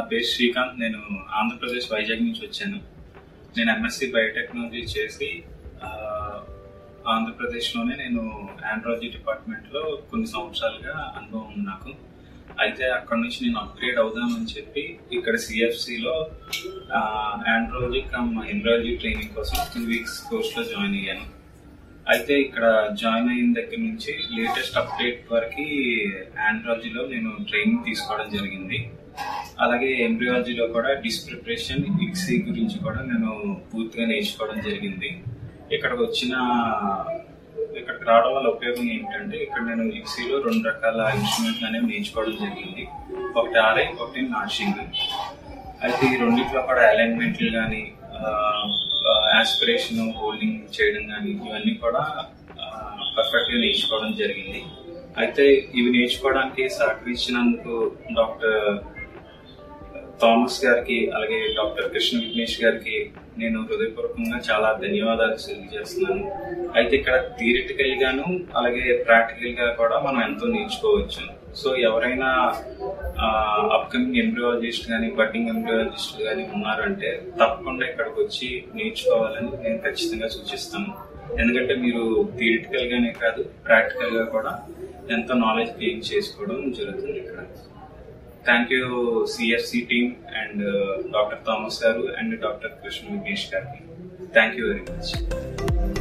పేరు శ్రీకాంత్ నేను ఆంధ్రప్రదేశ్ వైజాగ్ నుంచి వచ్చాను నేను ఎంఎస్సి బయోటెక్నాలజీ చేసి ఆ, ఆంధ్రప్రదేశ్లోనే నేను ఆండ్రాలజీ డిపార్ట్మెంట్లో కొన్ని సంవత్సరాలుగా అనుభవం ఉంది నాకు అయితే అక్కడ నుంచి నేను అప్గ్రేడ్ అవుదామని చెప్పి ఇక్కడ సిఎఫ్సిలో ఆండ్రాలజీ కమ్ ఎంబ్రాలజీ ట్రైనింగ్ కోసం టూ వీక్స్ కోర్స్లో జాయిన్ అయ్యాను అయితే ఇక్కడ జాయిన్ అయిన దగ్గర నుంచి లేటెస్ట్ అప్డేట్ వరకు ఆండ్రాలజీలో నేను ట్రైనింగ్ తీసుకోవడం జరిగింది అలాగే ఎంబ్రియాలజీలో కూడా డిస్ ప్రిపరేషన్ ఇక్సీ గురించి కూడా నేను పూర్తిగా నేర్చుకోవడం జరిగింది ఇక్కడికి వచ్చిన ఇక్కడికి రావడం వల్ల ఉపయోగం ఏంటంటే ఇక్కడ నేను ఇక్సీలో రెండు రకాల ఇన్స్ట్రుమెంట్లు అనేవి నేర్చుకోవడం జరిగింది ఒకటి ఆర్ఐ ఒకటి నాషింగ్ అయితే ఈ రెండిట్లో కూడా అలైన్మెంట్లు కానీ ఆస్పిరేషన్ హోల్డింగ్ చేయడం కానీ ఇవన్నీ కూడా పర్ఫెక్ట్ గా నేర్చుకోవడం జరిగింది అయితే ఇవి నేర్చుకోవడానికి సహకరించినందుకు డాక్టర్ థామస్ గారికి అలాగే డాక్టర్ కృష్ణ విఘ్నేష్ గారికి నేను హృదయపూర్వకంగా చాలా ధన్యవాదాలు తెలియజేస్తున్నాను అయితే ఇక్కడ థియరిటికల్ గాను అలాగే ప్రాక్టికల్ గా కూడా మనం ఎంతో నేర్చుకోవచ్చు సో ఎవరైనా అప్కమింగ్ ఎంబ్రియాలజిస్ట్ కానీ బడ్డింగ్ ఎంబ్రియాలజిస్ట్ కానీ ఉన్నారంటే తప్పకుండా ఇక్కడికి వచ్చి నేర్చుకోవాలని నేను ఖచ్చితంగా సూచిస్తాను ఎందుకంటే మీరు థియరిటికల్ గానే కాదు ప్రాక్టికల్ గా కూడా ఎంతో నాలెడ్జ్ గెయిన్ చేసుకోవడం జరుగుతుంది ఇక్కడ thank you CFC team and doctor Thomas garu and doctor Krishna Vignesh గారికి థ్యాంక్ యూ వెరీ మచ్